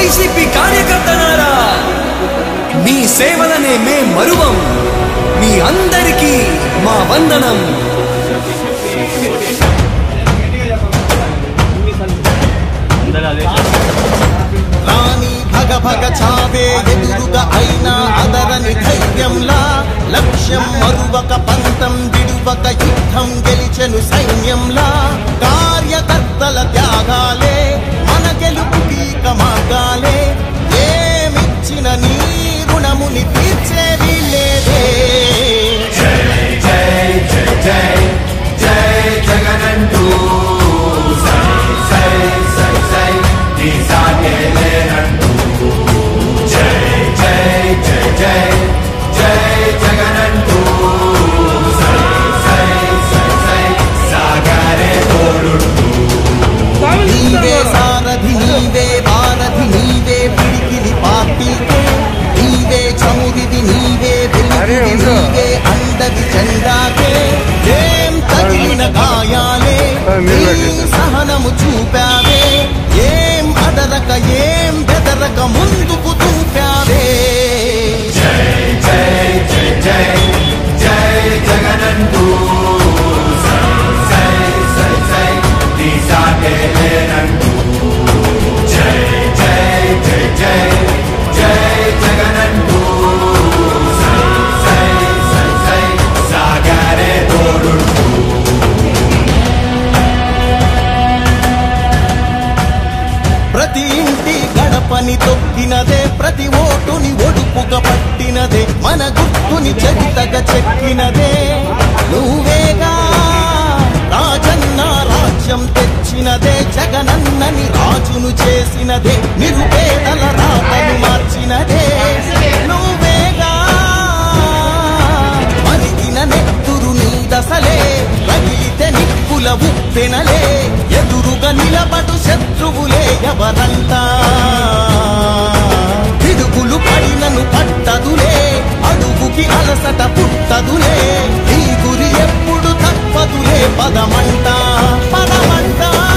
YCP కార్యకర్తలారా మీ సేవలనే మే మరువం మీ అందరికీ మా వందనం రాణి భగ భగ చావే ఎదురుగా అయినా అదరని ధైర్యంలా లక్ష్యం మరువక పంతం విడువక యుద్ధం గెలిచెను సైన్యంలా కార్యకర్తల త్యాగాలే మన గెలుపుకీక మార్గాలే ఏమిచ్చిన నీ రుణముని తీర్చేది లేదే నీవే సారథి నీవే వారధి నీవే పిడికిలి పార్టీకే నీవే చమురిది నీవే వెలుగుది నీవే అండది చెందాకే ఏం తగిలిన గాయాలే నీ సహనము చూపావే ఏం అదరక ఏం బెదరక ముందుకు చూపావే ప్రతి ఇంటి గడపని తొక్కినదే ప్రతి ఓటుని ఒడుపుగా పట్టినదే మన గుర్తుని చెవితగా చెక్కినదే నువ్వేగా రాజన్న రాజ్యం తెచ్చినదే జగనన్నని రాజును చేసినదే నిరుపేదల రాతను మార్చినదే నువ్వేగా మరిగిన నెత్తురు నీ దశలే రగిలితే నిప్పుల ఉప్పెనలే ఎదురుగా నిలబడు శత్రువులే ఎవరంతా పిడుగులు పడినను పట్టదులే అడుగుకి అలసట పుట్టదులే ఈ గురి ఎప్పుడు తప్పదులే పదమంట పదమంట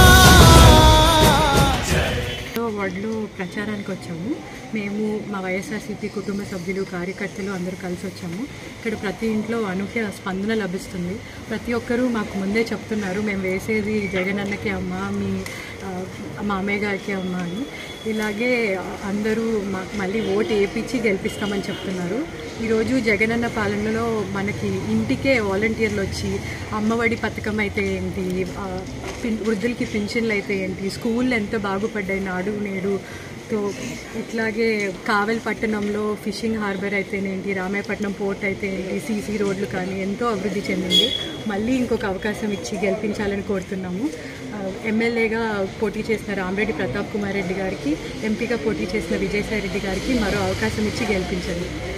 వార్డులో ప్రచారానికి వచ్చాము మేము మా వైఎస్ఆర్సీపీ కుటుంబ సభ్యులు కార్యకర్తలు అందరూ కలిసి వచ్చాము ఇక్కడ ప్రతి ఇంట్లో అనూహ్య స్పందన లభిస్తుంది ప్రతి ఒక్కరూ మాకు ముందే చెప్తున్నారు మేము వేసేది జగనన్నకి అమ్మ మీ ఆ, మామయ్య గారికి అమ్మ అని ఇలాగే అందరూ మాకు మళ్ళీ ఓటు వేయించి గెలిపిస్తామని చెప్తున్నారు ఈరోజు జగనన్న పాలనలో మనకి ఇంటికే వాలంటీర్లు వచ్చి అమ్మఒడి పథకం అయితే ఏంటి ఆ, పిన్- వృద్ధులకి పింఛన్లు అయితే ఏంటి స్కూళ్ళు ఎంతో బాగుపడ్డాయి నాడు నేడు తో ఇట్లాగే కావల్ పట్టణంలో ఫిషింగ్ హార్బర్ అయితేనేంటి రామాయపట్నం పోర్ట్ అయితే ఏంటి సీసీ రోడ్లు కానీ ఎంతో అభివృద్ధి చెందింది మళ్ళీ ఇంకొక అవకాశం ఇచ్చి గెలిపించాలని కోరుతున్నాము ఆ, ఎమ్మెల్యేగా పోటీ చేసిన రామరెడ్డి ప్రతాప్ కుమార్ రెడ్డి గారికి ఎంపీగా పోటీ చేసిన విజయసాయి రెడ్డి గారికి మరో అవకాశం ఇచ్చి గెలిపించండి